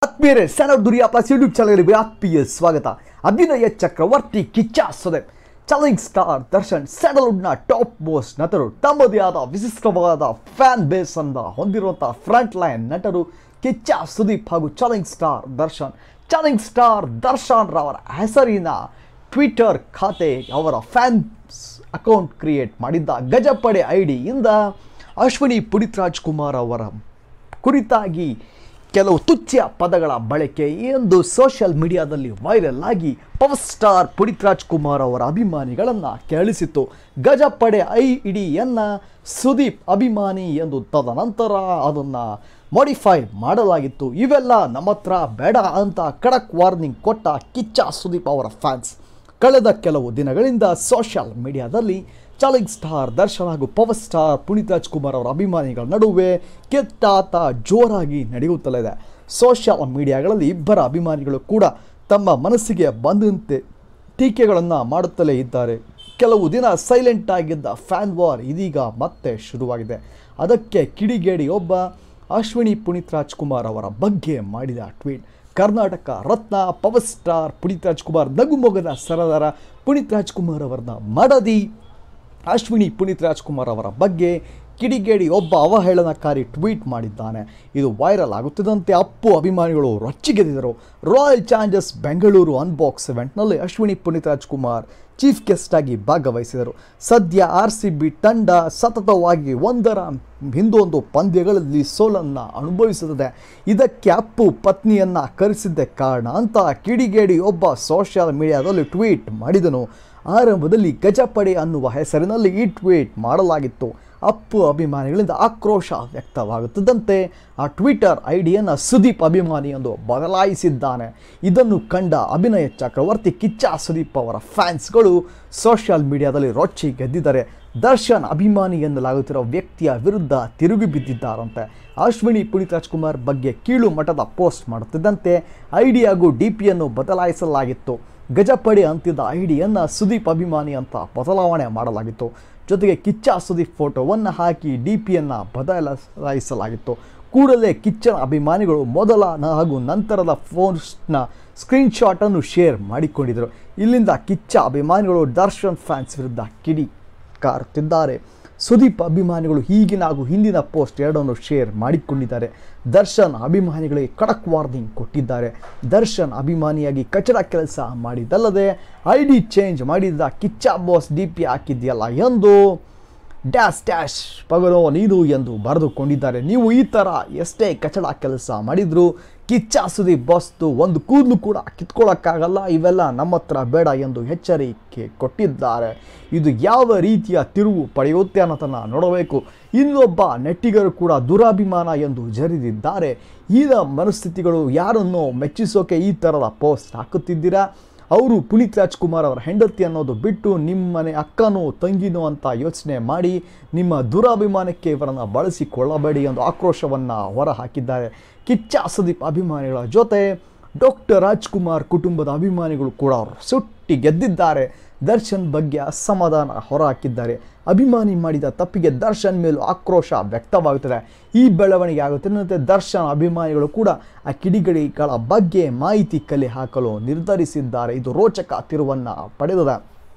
ಆತ್ಮೀಯರೇ stand ದುರಿಯಾ plus YouTube ಚಾನಲ್ಗೆ ಆತ್ಮೀಯ ಸ್ವಾಗತ ಅಭಿನಯ ಚಕ್ರವರ್ತಿ ಕಿಚ್ಚ ಸುದೀಪ್ ಚಾಲೆಂಜ್ ಸ್ಟಾರ್ ದರ್ಶನ್ ಸ್ಯಾಂಡಲ್ವುಡ್ನ ಟಾಪ್ ಮೋಸ್ಟ್ ನಟರು ತಮ್ಮದೇ ಆದ ವಿಶಿಷ್ಟವಾದ ಫ್ಯಾನ್ ಬೇಸ್ ಅನ್ನ ಹೊಂದಿರುವಂತಹ ಫ್ರಂಟ್ ಲೈನ್ ನಟರು ಕಿಚ್ಚ ಸುದೀಪ್ ಹಾಗೂ challenge star Darshan challenge star Darshan ರವರ ಹೆಸರಿನ ಟ್ವಿಟರ್ ಖಾತೆ ಅವರ ಫ್ಯಾನ್ಸ್ ಅಕೌಂಟ್ ಕ್ರಿಯೇಟ್ ಮಾಡಿದ್ದ ಗಜಪಡೆ ಐಡಿಯಿಂದ ಅಶ್ವಿನಿ ಪುನೀತ್ ರಾಜ್ಕುಮಾರ್ ಅವರ ಕುರಿತಾಗಿ ಕೆಲವು ತುಚ್ಛ ಪದಗಳ ಬಳಕೆ ಎಂದು ಸೋಷಿಯಲ್ ಮೀಡಿಯಾದಲ್ಲಿ ವೈರಲ್ ಆಗಿ ಪವರ್ ಸ್ಟಾರ್ ಪುನೀತ್ ರಾಜ್ಕುಮಾರ್ ಅವರ ಅಭಿಮಾನಿಗಳನ್ನು ಕೇಳಿಸಿತು ಗಜಪಡೆ ಐ ಇಡಿಯನ್ನು ಸುದೀಪ್ ಅಭಿಮಾನಿ ಎಂದು ತದನಂತರ ಅದನ್ನು ಮಾಡಿಫೈ ಮಾಡಲಾಗಿತ್ತು ಇವೆಲ್ಲ ನಮ್ಮ ಹತ್ರ ಬೇಡ ಅಂತ ಖಡಕ್ ವಾರ್ನಿಂಗ್ ಕೊಟ್ಟ ಕಿಚ್ಚ ಸುದೀಪ್ ಅವರ ಫ್ಯಾನ್ಸ್ ಕಳೆದ ಕೆಲವು ದಿನಗಳಿಂದ ಸೋಷಿಯಲ್ ಮೀಡಿಯಾದಲ್ಲಿ ಚಾಲೆಂಜ್ ಸ್ಟಾರ್ ದರ್ಶನ್ ಹಾಗೂ ಪವರ್ ಸ್ಟಾರ್ ಪುನೀತ್ ರಾಜ್ಕುಮಾರ್ ಅವರ ಅಭಿಮಾನಿಗಳ ನಡುವೆ ಕೆತ್ತಾಟ ಜೋರಾಗಿ ನಡೆಯುತ್ತಲಿದೆ ಸೋಷಿಯಲ್ ಮೀಡಿಯಾಗಳಲ್ಲಿ ಇಬ್ಬರ ಅಭಿಮಾನಿಗಳು ಕೂಡ ತಮ್ಮ ಮನಸ್ಸಿಗೆ ಬಂದಂತೆ ಟೀಕೆಗಳನ್ನು ಮಾಡುತ್ತಲೇ ಇದ್ದಾರೆ ಕೆಲವು ದಿನ ಸೈಲೆಂಟ್ ಆಗಿದ್ದ ಫ್ಯಾನ್ ವಾರ್ ಇದೀಗ ಮತ್ತೆ ಶುರುವಾಗಿದೆ ಅದಕ್ಕೆ ಕಿಡಿಗೇಡಿ ಒಬ್ಬ ಅಶ್ವಿನಿ ಪುನೀತ್ ರಾಜ್ಕುಮಾರ್ ಅವರ ಬಗ್ಗೆ ಮಾಡಿದ tweet Karnataka Ratna power star Puneeth Rajkumar ನಗುಮೊಗದ ಸರದಾರ ಪುನೀತ್ ರಾಜ್ಕುಮಾರ್ ಅವರನ್ನ ಮಡದಿ ಅಶ್ವಿನಿ ಪುನೀತ್ ರಾಜ್ಕುಮಾರ್ ಅವರ ಬಗ್ಗೆ ಕಿಡಿಗೇಡಿ ಒಬ್ಬ ಅವಹೇಳನಕಾರಿ ಟ್ವೀಟ್ ಮಾಡಿದ್ದಾನೆ ಇದು ವೈರಲ್ ಆಗುತ್ತಿದ್ದಂತೆ ಅಪ್ಪು ಅಭಿಮಾನಿಗಳು ರೊಚ್ಚಿಗೆದ್ದಿದ್ದರು ರಾಯಲ್ ಚಾಲೆಂಜರ್ಸ್ ಬೆಂಗಳೂರು ಅನ್ಬಾಕ್ಸ್ ಇವೆಂಟ್ನಲ್ಲಿ ಅಶ್ವಿನಿ ಪುನೀತ್ ರಾಜ್ಕುಮಾರ್ ಚೀಫ್ ಗೆಸ್ಟ್ ಆಗಿ ಭಾಗವಹಿಸಿದರು ಸದ್ಯ ಆರ್ ಸಿ ಬಿ ತಂಡ ಸತತವಾಗಿ ಒಂದರ ಹಿಂದೊಂದು ಪಂದ್ಯಗಳಲ್ಲಿ ಸೋಲನ್ನು ಅನುಭವಿಸುತ್ತದೆ ಇದಕ್ಕೆ ಅಪ್ಪು ಪತ್ನಿಯನ್ನು ಕರೆಸಿದ್ದೇ ಕಾರಣ ಅಂತ ಕಿಡಿಗೇಡಿ ಒಬ್ಬ ಸೋಷಿಯಲ್ ಮೀಡಿಯಾದಲ್ಲಿ ಟ್ವೀಟ್ ಮಾಡಿದನು ಆರಂಭದಲ್ಲಿ ಗಜಪಡೆ ಅನ್ನುವ ಹೆಸರಿನಲ್ಲಿ ಈ ಟ್ವೀಟ್ ಮಾಡಲಾಗಿತ್ತು ಅಪ್ಪು ಅಭಿಮಾನಿಗಳಿಂದ ಆಕ್ರೋಶ ವ್ಯಕ್ತವಾಗುತ್ತಿದ್ದಂತೆ ಆ ಟ್ವಿಟರ್ ಐಡಿಯನ್ನು ಸುದೀಪ್ ಅಭಿಮಾನಿ ಎಂದು ಬದಲಾಯಿಸಿದ್ದಾನೆ ಇದನ್ನು ಕಂಡ ಅಭಿನಯ ಚಕ್ರವರ್ತಿ ಕಿಚ್ಚ ಸುದೀಪ್ ಅವರ ಫ್ಯಾನ್ಸ್ಗಳು ಸೋಷಿಯಲ್ ಮೀಡಿಯಾದಲ್ಲಿ ರೊಚ್ಚಿ ಗೆದ್ದಿದ್ದಾರೆ ದರ್ಶನ್ ಅಭಿಮಾನಿ ಎನ್ನಲಾಗುತ್ತಿರುವ ವ್ಯಕ್ತಿಯ ವಿರುದ್ಧ ತಿರುಗಿ ಬಿದ್ದಿದ್ದಾರಂತೆ ಅಶ್ವಿನಿ ಪುನೀತ್ ರಾಜ್ಕುಮಾರ್ ಬಗ್ಗೆ ಕೀಳು ಮಟ್ಟದ ಪೋಸ್ಟ್ ಮಾಡುತ್ತಿದ್ದಂತೆ ಐಡಿ ಹಾಗೂ ಡಿ ಪಿಯನ್ನು ಬದಲಾಯಿಸಲಾಗಿತ್ತು ಗಜಪಡೆ ಅಂತಿದ್ದ ಐಡಿಯನ್ನು ಸುದೀಪ್ ಅಭಿಮಾನಿ ಅಂತ ಬದಲಾವಣೆ ಮಾಡಲಾಗಿತ್ತು ಜೊತೆಗೆ ಕಿಚ್ಚ ಸುದೀಪ್ ಫೋಟೋವನ್ನು ಹಾಕಿ ಡಿ ಪಿಯನ್ನು ಬದಲಾಯಿಸಲಾಗಿತ್ತು ಕೂಡಲೇ ಕಿಚ್ಚನ ಅಭಿಮಾನಿಗಳು ಮೊದಲ ನ- ಹಾಗೂ ನಂತರದ ಫೋನ್ಸ್ನ ಸ್ಕ್ರೀನ್ಶಾಟನ್ನು ಶೇರ್ ಮಾಡಿಕೊಂಡಿದ್ದರು ಇಲ್ಲಿಂದ ಕಿಚ್ಚ ಅಭಿಮಾನಿಗಳು ದರ್ಶನ್ ಫ್ಯಾನ್ಸ್ ವಿರುದ್ಧ ಕಿಡಿ ಕಾರುತ್ತಿದ್ದಾರೆ ಸುದೀಪ್ ಅಭಿಮಾನಿಗಳು ಈಗಿನ ಹಾಗೂ ಹಿಂದಿನ ಪೋಸ್ಟ್ ಎರಡನ್ನು ಶೇರ್ ಮಾಡಿಕೊಂಡಿದ್ದಾರೆ ದರ್ಶನ್ ಅಭಿಮಾನಿಗಳಿಗೆ ಖಡಕ್ ವಾರ್ನಿಂಗ್ ಕೊಟ್ಟಿದ್ದಾರೆ ದರ್ಶನ್ ಅಭಿಮಾನಿಯಾಗಿ ಕಚಡ ಕೆಲಸ ಮಾಡಿದ್ದಲ್ಲದೆ ಐ ಡಿ ಚೇಂಜ್ ಮಾಡಿದ್ದ ಕಿಚ್ಚ ಬಾಸ್ ಡಿ ಪಿ ಹಾಕಿದ್ಯಲ್ಲ ಎಂದು ಡ್ಯಾಶ್ ಡ್ಯಾಶ್ ಪಗಲೋ ನೀನು ಎಂದು ಬರೆದುಕೊಂಡಿದ್ದಾರೆ ನೀವು ಈ ಥರ ಎಷ್ಟೇ ಕಚಡ ಕೆಲಸ ಮಾಡಿದ್ರು ಕಿಚ್ಚ ಸುದೀಪ್ ಬಸ್ತು ಒಂದು ಕೂದಲು ಕೂಡ ಕಿತ್ಕೊಳ್ಳೋಕ್ಕಾಗಲ್ಲ ಇವೆಲ್ಲ ನಮ್ಮ ಹತ್ರ ಬೇಡ ಎಂದು ಎಚ್ಚರಿಕೆ ಕೊಟ್ಟಿದ್ದಾರೆ ಇದು ಯಾವ ರೀತಿಯ ತಿರುವು ಪಡೆಯುತ್ತೆ ಅನ್ನೋದನ್ನು ನೋಡಬೇಕು ಇನ್ನೊಬ್ಬ ನೆಟ್ಟಿಗರು ಕೂಡ ದುರಾಭಿಮಾನ ಎಂದು ಜರಿದಿದ್ದಾರೆ ಈಗ ಮನಸ್ಥಿತಿಗಳು ಯಾರನ್ನು ಮೆಚ್ಚಿಸೋಕೆ ಈ ಥರದ ಪೋಸ್ಟ್ ಹಾಕುತ್ತಿದ್ದೀರಾ ಅವರು ಪುನೀತ್ ರಾಜ್ಕುಮಾರ್ ಅವರ ಹೆಂಡತಿ ಅನ್ನೋದು ಬಿಟ್ಟು ನಿಮ್ಮನೆ ಅಕ್ಕನೋ ತಂಗಿನೋ ಅಂತ ಯೋಚನೆ ಮಾಡಿ ನಿಮ್ಮ ದುರಾಭಿಮಾನಕ್ಕೆ ಇವರನ್ನು ಬಳಸಿಕೊಳ್ಳಬೇಡಿ ಎಂದು ಆಕ್ರೋಶವನ್ನು ಹೊರಹಾಕಿದ್ದಾರೆ ಕಿಚ್ಚ ಸುದೀಪ್ ಅಭಿಮಾನಿಗಳ ಜೊತೆ ಡಾಕ್ಟರ್ ರಾಜ್ಕುಮಾರ್ ಕುಟುಂಬದ ಅಭಿಮಾನಿಗಳು ಕೂಡ ಸುಟ್ಟಿ ಗೆದ್ದಿದ್ದಾರೆ ದರ್ಶನ್ ಬಗ್ಗೆ ಅಸಮಾಧಾನ ಹೊರಹಾಕಿದ್ದಾರೆ ಅಭಿಮಾನಿ ಮಾಡಿದ ತಪ್ಪಿಗೆ ದರ್ಶನ್ ಮೇಲೂ ಆಕ್ರೋಶ ವ್ಯಕ್ತವಾಗುತ್ತದೆ ಈ ಬೆಳವಣಿಗೆ ಆಗುತ್ತಿದ್ದಂತೆ ದರ್ಶನ್ ಅಭಿಮಾನಿಗಳು ಕೂಡ ಆ ಕಿಡಿಗಡಿಗಳ ಬಗ್ಗೆ ಮಾಹಿತಿ ಕಲೆ ಹಾಕಲು ನಿರ್ಧರಿಸಿದ್ದಾರೆ ಇದು ರೋಚಕ ತಿರುವನ್ನು ಪಡೆದಿದೆ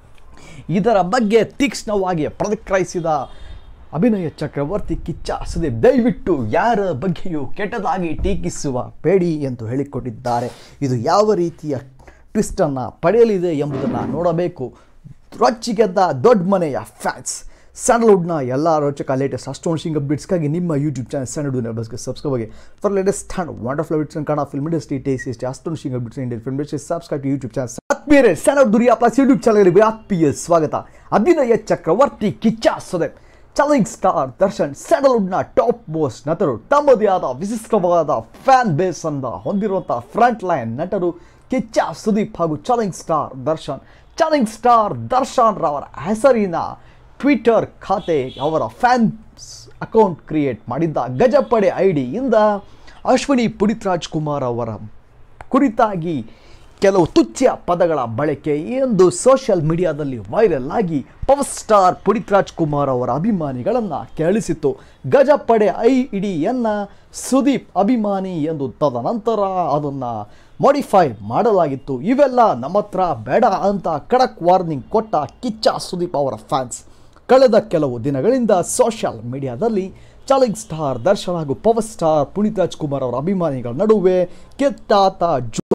ಇದರ ಬಗ್ಗೆ ತೀಕ್ಷ್ಣವಾಗಿ ಪ್ರತಿಕ್ರಿಯಿಸಿದ ಅಭಿನಯ ಚಕ್ರವರ್ತಿ ಕಿಚ್ಚ ಸುದೀಪ್ ದಯವಿಟ್ಟು ಯಾರ ಬಗ್ಗೆಯೂ ಕೆಟ್ಟದಾಗಿ ಟೀಕಿಸುವ ಬೇಡಿ ಎಂದು ಹೇಳಿಕೊಟ್ಟಿದ್ದಾರೆ ಇದು ಯಾವ ರೀತಿಯ ಟ್ವಿಸ್ಟನ್ನು ಪಡೆಯಲಿದೆ ಎಂಬುದನ್ನು ನೋಡಬೇಕು ರೊಚ್ಚಿಗೆದ್ದ ದೊಡ್ಡ ಮನೆಯ ಫ್ಯಾನ್ಸ್ ಸ್ಯಾಂಡಲ್ವುಡ್ನ ಎಲ್ಲ ರೋಚಕ ಲೇಟೆಸ್ಟ್ ಅಸ್ಟೋನಿಶಿಂಗ್ ಅಪ್ಡೇಟ್ಸ್ಗಾಗಿ ನಿಮ್ಮ ಯೂಟ್ಯೂಬ್ ಚಾನಲ್ ಸ್ಯಾಂಡಲ್ವುಡ್ ನೆಬರ್ಸ್ಗೆ ಸಬ್ಸ್ಕ್ರೈಬ್ ಆಗಿ for latest and wonderful updates Kannada film industry taste astonishing updates Indian film industry subscribe to YouTube channel ಆತ್ಮೀಯರೇ ಸ್ಯಾಂಡಲ್ವುಡ್ ದುರಿಯಾ ಪ್ಲಸ್ ಯೂಟ್ಯೂಬ್ ಚಾನಲ್ಗೆ ಆತ್ಮೀಯ ಸ್ವಾಗತ ಅಭಿನಯ ಚಕ್ರವರ್ತಿ ಕಿಚ್ಚ ಸುದೀಪ್ ಚಾಲೆಂಜ್ ಸ್ಟಾರ್ ದರ್ಶನ್ ಸ್ಯಾಂಡಲ್ವುಡ್ನ ಟಾಪ್ ಮೋಸ್ಟ್ ನಟರು ತಮ್ಮದೇ ಆದ ವಿಶಿಷ್ಟವಾದ ಫ್ಯಾನ್ ಬೇಸ್ ಅನ್ನ ಹೊಂದಿರುವಂತಹ ಫ್ರಂಟ್ ಲೈನ್ ನಟರು ಕಿಚ್ಚ ಸುದೀಪ್ ಹಾಗೂ challenge star Darshan challenge star Darshan ರವರ ಹೆಸರಿನ ಟ್ವಿಟರ್ ಖಾತೆ ಅವರ ಫ್ಯಾನ್ಸ್ ಅಕೌಂಟ್ ಕ್ರಿಯೇಟ್ ಮಾಡಿದ್ದ ಗಜಪಡೆ ಐಡಿಯಿಂದ ಅಶ್ವಿನಿ ಪುನೀತ್ ರಾಜ್ಕುಮಾರ್ ಅವರ ಕುರಿತಾಗಿ ಕೆಲವು ತುಚ್ಛ ಪದಗಳ ಬಳಕೆ ಎಂದು ಸೋಷಿಯಲ್ ಮೀಡಿಯಾದಲ್ಲಿ ವೈರಲ್ ಆಗಿ ಪವರ್ ಸ್ಟಾರ್ ಪುನೀತ್ ರಾಜ್ಕುಮಾರ್ ಅವರ ಅಭಿಮಾನಿಗಳನ್ನು ಕೆಳಿಸಿತು ಗಜಪಡೆ ಐ ಇಡಿಯನ್ನ ಸುದೀಪ್ ಅಭಿಮಾನಿ ಎಂದು ತದನಂತರ ಅದನ್ನು ಮಾಡಿಫೈ ಮಾಡಲಾಗಿತ್ತು ಇವೆಲ್ಲ ನಮ್ಮ ಹತ್ರ ಬೇಡ ಅಂತ ಖಡಕ್ ವಾರ್ನಿಂಗ್ ಕೊಟ್ಟ ಕಿಚ್ಚ ಸುದೀಪ್ ಅವರ ಫ್ಯಾನ್ಸ್ ಕಳೆದ ಕೆಲವು ದಿನಗಳಿಂದ ಸೋಷಿಯಲ್ ಮೀಡಿಯಾದಲ್ಲಿ ಚಾಲೆಂಜ್ ಸ್ಟಾರ್ ದರ್ಶನ್ ಹಾಗೂ ಪವರ್ ಸ್ಟಾರ್ ಪುನೀತ್ ರಾಜ್ಕುಮಾರ್ ಅವರ ಅಭಿಮಾನಿಗಳ ನಡುವೆ ಕೆತ್ತಾಟ